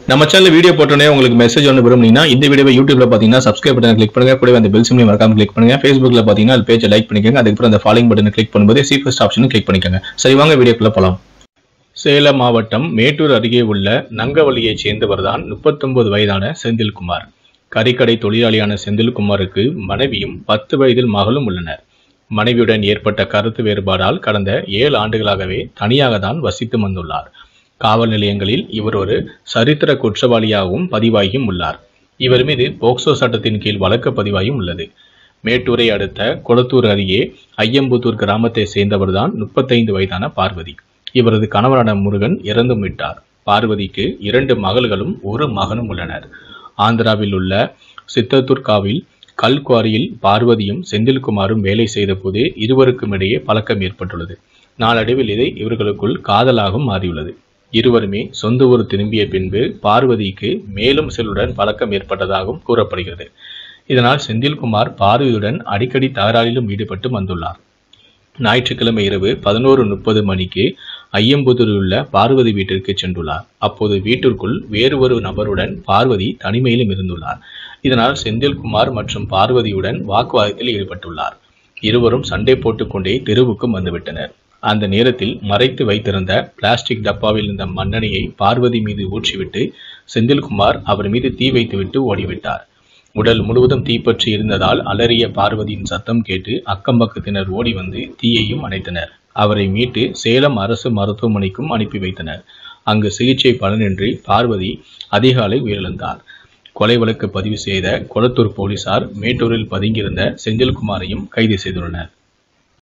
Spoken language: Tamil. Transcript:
நம்ம சேனல் வீடியோ போட்டோன்னே உங்களுக்கு மெசேஜ் ஒன்று விரும்புனீங்கன்னா இந்த வீடியோவை யூடியூப்ல பார்த்தீங்கன்னா சப்ஸ்கிரைப் பட்டன் கிளிக் பண்ணுங்க கூடவே அந்த பெல் சிம்லையும் மறக்காம கிளிக் பண்ணுங்க ஃபேஸ்புக்ல பார்த்தீங்கன்னா அது பேஜை லைக் பண்ணிக்கோங்க அதுக்கப்புறம் அந்த ஃபாலோயிங் பட்டனை கிளிக் பண்ணும்போது சி ஃபர்ஸ்ட் ஆப்ஷனும் கிளிக் பண்ணிக்கோங்க சரி வாங்க வீடியோக்குள்ள போலாம் சேலம் மாவட்டம் மேட்டூர் அருகே உள்ள நங்கவள்ளியைச் சேர்ந்தவர்தான் முப்பத்தொன்பது வயதான செந்தில்குமார் கறிக்கடை தொழிலாளியான செந்தில்குமாருக்கு மனைவியும் பத்து வயதில் மகளும் உள்ளனர் மனைவியுடன் ஏற்பட்ட கருத்து வேறுபாடால் கடந்த ஏழு ஆண்டுகளாகவே தனியாக தான் வசித்து வந்துள்ளார் காவல் நிலையங்களில் இவர் ஒரு சரித்திர குற்றவாளியாகவும் பதிவாகியும் உள்ளார் இவர் மீது போக்சோ சட்டத்தின் கீழ் வழக்கு பதிவாகியும் உள்ளது மேட்டூரை அடுத்த கொளத்தூர் அருகே ஐயம்புத்தூர் கிராமத்தை சேர்ந்தவர்தான் முப்பத்தைந்து வயதான பார்வதி இவரது கணவரான முருகன் இறந்தும் விட்டார் பார்வதிக்கு இரண்டு மகள்களும் ஒரு மகனும் உள்ளனர் ஆந்திராவில் உள்ள சித்தத்தூர்காவில் கல்குவாரியில் பார்வதியும் செந்தில்குமாரும் வேலை செய்தபோது இருவருக்கும் இடையே பழக்கம் ஏற்பட்டுள்ளது நாளடைவில் இதை இவர்களுக்குள் காதலாகவும் மாறியுள்ளது இருவருமே சொந்த ஊர் திரும்பிய பின்பு பார்வதிக்கு மேலும் சிலருடன் பழக்கம் ஏற்பட்டதாகவும் கூறப்படுகிறது இதனால் செந்தில்குமார் பார்வதியுடன் அடிக்கடி தகராறிலும் ஈடுபட்டு வந்துள்ளார் ஞாயிற்றுக்கிழமை இரவு பதினோரு முப்பது மணிக்கு ஐயம்புதூரில் உள்ள பார்வதி வீட்டிற்கு சென்றுள்ளார் அப்போது வீட்டிற்குள் வேறு ஒரு நபருடன் பார்வதி தனிமையிலும் இருந்துள்ளார் இதனால் செந்தில்குமார் மற்றும் பார்வதியுடன் வாக்குவாதத்தில் ஈடுபட்டுள்ளார் இருவரும் சண்டை போட்டுக்கொண்டே தெருவுக்கும் வந்துவிட்டனர் அந்த நேரத்தில் மறைத்து வைத்திருந்த பிளாஸ்டிக் டப்பாவில் இருந்த மண்ணெண்ணெயை பார்வதி மீது ஊற்றிவிட்டு செந்தில்குமார் அவர் மீது தீ வைத்துவிட்டு ஓடிவிட்டார் உடல் முழுவதும் தீப்பற்றி இருந்ததால் அலறிய பார்வதியின் சத்தம் கேட்டு அக்கம் பக்கத்தினர் ஓடி வந்து தீயையும் அணைத்தனர் அவரை மீட்டு சேலம் அரசு மருத்துவமனைக்கும் அனுப்பி வைத்தனர் அங்கு சிகிச்சை பலனின்றி பார்வதி அதிகாலை உயிரிழந்தார் கொலை வழக்கு பதிவு செய்த கொளத்தூர் போலீசார் மேட்டூரில் பதுங்கியிருந்த செந்தில்குமாரையும் கைது செய்துள்ளனர்